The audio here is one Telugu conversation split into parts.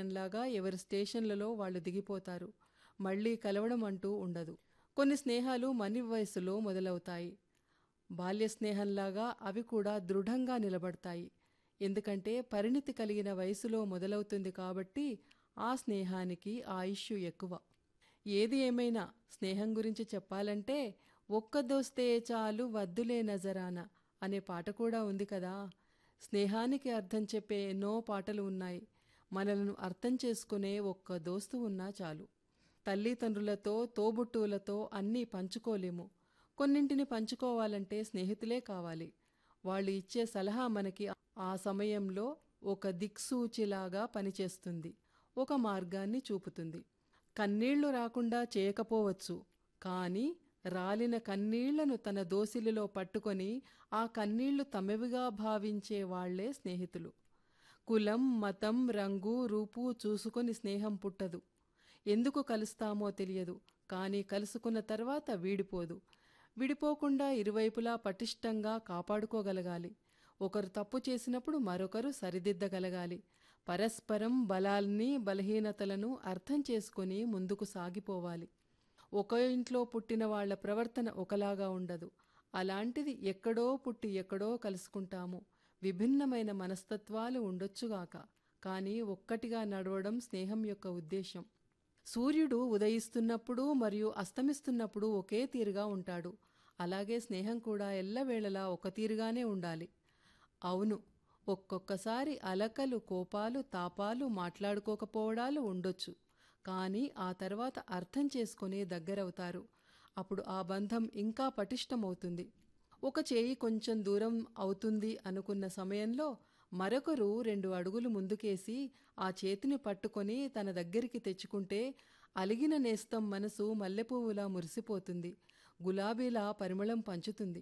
ప్రయాణంలాగా ఎవరి స్టేషన్లలో వాళ్ళు దిగిపోతారు మళ్ళీ కలవడం అంటూ ఉండదు కొన్ని స్నేహాలు మని వయసులో మొదలవుతాయి బాల్య స్నేహంలాగా అవి కూడా దృఢంగా నిలబడతాయి ఎందుకంటే పరిణితి కలిగిన వయసులో మొదలవుతుంది కాబట్టి ఆ స్నేహానికి ఆయుష్ ఎక్కువ ఏది ఏమైనా స్నేహం గురించి చెప్పాలంటే ఒక్క దోస్తే చాలు వద్దులే నజరాన అనే పాట కూడా ఉంది కదా స్నేహానికి అర్థం చెప్పే ఎన్నో పాటలు ఉన్నాయి మనలను అర్థం చేసుకునే ఒక్క దోస్తు ఉన్నా చాలు తల్లిదండ్రులతో తోబుట్టువులతో అన్నీ పంచుకోలేము కొన్నింటిని పంచుకోవాలంటే స్నేహితులే కావాలి వాళ్ళు ఇచ్చే సలహా మనకి ఆ సమయంలో ఒక దిక్సూచిలాగా పనిచేస్తుంది ఒక మార్గాన్ని చూపుతుంది కన్నీళ్లు రాకుండా చేయకపోవచ్చు కానీ రాలిన కన్నీళ్లను తన దోసిలిలో పట్టుకొని ఆ కన్నీళ్లు తమవిగా భావించే వాళ్లే స్నేహితులు కులం మతం రంగు రూపు చూసుకొని స్నేహం పుట్టదు ఎందుకు కలుస్తామో తెలియదు కానీ కలుసుకున్న తర్వాత వీడిపోదు విడిపోకుండా ఇరువైపులా పటిష్టంగా కాపాడుకోగలగాలి ఒకరు తప్పు చేసినప్పుడు మరొకరు సరిదిద్దగలగాలి పరస్పరం బలాల్ని బలహీనతలను అర్థం చేసుకుని ముందుకు సాగిపోవాలి ఒక ఇంట్లో పుట్టిన వాళ్ల ప్రవర్తన ఒకలాగా ఉండదు అలాంటిది ఎక్కడో పుట్టి ఎక్కడో కలుసుకుంటాము విభిన్నమైన మనస్తత్వాలు ఉండొచ్చుగాక కానీ ఒక్కటిగా నడవడం స్నేహం యొక్క ఉద్దేశం సూర్యుడు ఉదయిస్తున్నప్పుడు మరియు అస్తమిస్తున్నప్పుడు ఒకే తీరుగా ఉంటాడు అలాగే స్నేహం కూడా ఎల్లవేళలా ఒక తీరుగానే ఉండాలి అవును ఒక్కొక్కసారి అలకలు కోపాలు తాపాలు మాట్లాడుకోకపోవడాలు ఉండొచ్చు కానీ ఆ తర్వాత అర్థం చేసుకుని దగ్గరవుతారు అప్పుడు ఆ బంధం ఇంకా పటిష్టమవుతుంది ఒక చేయి కొంచెం దూరం అవుతుంది అనుకున్న సమయంలో మరొకరు రెండు అడుగులు ముందుకేసి ఆ చేతిని పట్టుకొని తన దగ్గరికి తెచ్చుకుంటే అలిగిన నేస్తం మనసు మల్లెపువ్వులా మురిసిపోతుంది గులాబీలా పరిమళం పంచుతుంది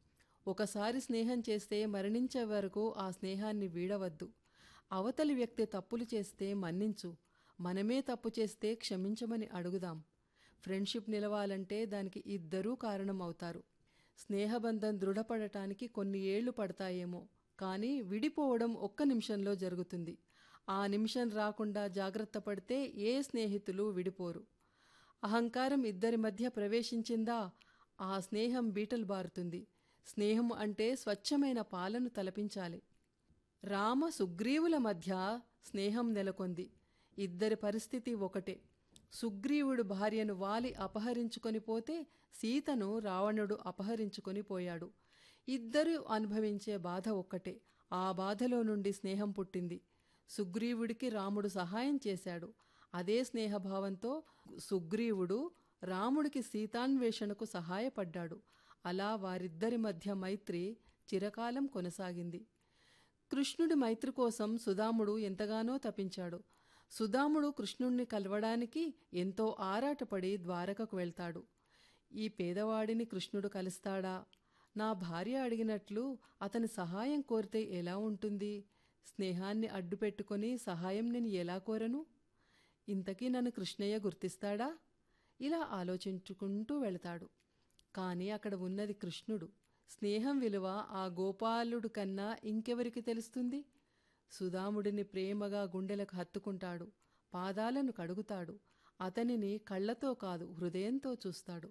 ఒకసారి స్నేహం చేస్తే మరణించే వరకు ఆ స్నేహాన్ని వీడవద్దు అవతలి వ్యక్తి తప్పులు చేస్తే మన్నించు మనమే తప్పు చేస్తే క్షమించమని అడుగుదాం ఫ్రెండ్షిప్ నిలవాలంటే దానికి ఇద్దరూ కారణం అవుతారు స్నేహబంధం దృఢపడటానికి కొన్ని ఏళ్లు పడతాయేమో కానీ విడిపోవడం ఒక్క నిమిషంలో జరుగుతుంది ఆ నిమిషం రాకుండా జాగ్రత్త పడితే ఏ స్నేహితులు విడిపోరు అహంకారం ఇద్దరి మధ్య ప్రవేశించిందా ఆ స్నేహం బీటలు బారుతుంది స్నేహం అంటే స్వచ్ఛమైన పాలను తలపించాలి రామ సుగ్రీవుల మధ్య స్నేహం నెలకొంది ఇద్దరి పరిస్థితి ఒకటే సుగ్రీవుడు భార్యను వాలి అపహరించుకొని పోతే సీతను రావణుడు అపహరించుకొని పోయాడు ఇద్దరు అనుభవించే బాధ ఒక్కటే ఆ బాధలో నుండి స్నేహం పుట్టింది సుగ్రీవుడికి రాముడు సహాయం చేశాడు అదే స్నేహభావంతో సుగ్రీవుడు రాముడికి సీతాన్వేషణకు సహాయపడ్డాడు అలా వారిద్దరి మధ్య మైత్రి చిరకాలం కొనసాగింది కృష్ణుడి మైత్రి కోసం సుదాముడు ఎంతగానో తపించాడు సుదాముడు కృష్ణుణ్ణి కలవడానికి ఎంతో ఆరాటపడి ద్వారకకు వెళ్తాడు ఈ పేదవాడిని కృష్ణుడు కలుస్తాడా నా భార్య అడిగినట్లు అతని సహాయం కోరితే ఎలా ఉంటుంది స్నేహాన్ని అడ్డుపెట్టుకొని సహాయం నేను ఎలా కోరను ఇంతకీ నన్ను కృష్ణయ్య గుర్తిస్తాడా ఇలా ఆలోచించుకుంటూ వెళతాడు కానీ అక్కడ ఉన్నది కృష్ణుడు స్నేహం విలువ ఆ గోపాలుడు కన్నా ఇంకెవరికి తెలుస్తుంది సుధాముడిని ప్రేమగా గుండెలకు హత్తుకుంటాడు పాదాలను కడుగుతాడు అతనిని కళ్ళతో కాదు హృదయంతో చూస్తాడు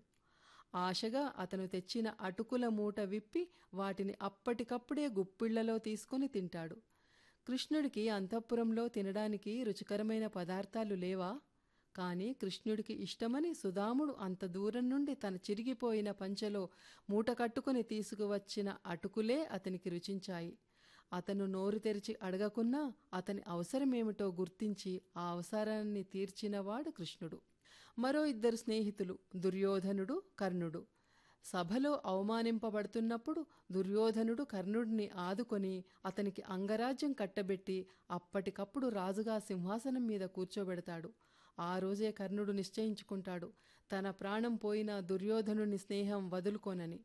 ఆశగా అతను తెచ్చిన అటుకుల మూట విప్పి వాటిని అప్పటికప్పుడే గుప్పిళ్లలో తీసుకొని తింటాడు కృష్ణుడికి అంతఃపురంలో తినడానికి రుచికరమైన పదార్థాలు లేవా కాని కృష్ణుడికి ఇష్టమని సుధాముడు అంత దూరం నుండి తన చిరిగిపోయిన పంచెలో మూట కట్టుకుని తీసుకువచ్చిన అటుకులే అతనికి రుచించాయి అతను నోరు తెరిచి అడగకున్నా అతని అవసరమేమిటో గుర్తించి ఆ అవసరాన్ని తీర్చినవాడు కృష్ణుడు మరో ఇద్దరు స్నేహితులు దుర్యోధనుడు కర్ణుడు సభలో అవమానింపబడుతున్నప్పుడు దుర్యోధనుడు కర్ణుడిని ఆదుకొని అతనికి అంగరాజ్యం కట్టబెట్టి అప్పటికప్పుడు రాజుగా సింహాసనం మీద కూర్చోబెడతాడు ఆ రోజే కర్ణుడు నిశ్చయించుకుంటాడు తన ప్రాణం పోయిన దుర్యోధనుని స్నేహం వదులుకోనని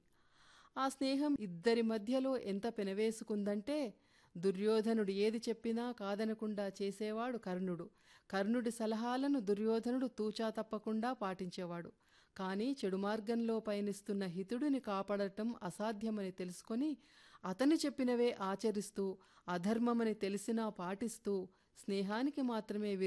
ఆ స్నేహం ఇద్దరి మధ్యలో ఎంత పెనవేసుకుందంటే దుర్యోధనుడు ఏది చెప్పినా కాదనకుండా చేసేవాడు కర్ణుడు కర్ణుడి సలహాలను దుర్యోధనుడు తూచా తప్పకుండా పాటించేవాడు కానీ చెడు మార్గంలో పయనిస్తున్న హితుడిని కాపాడటం అసాధ్యమని తెలుసుకొని అతను చెప్పినవే ఆచరిస్తూ అధర్మమని తెలిసినా పాటిస్తూ స్నేహానికి మాత్రమే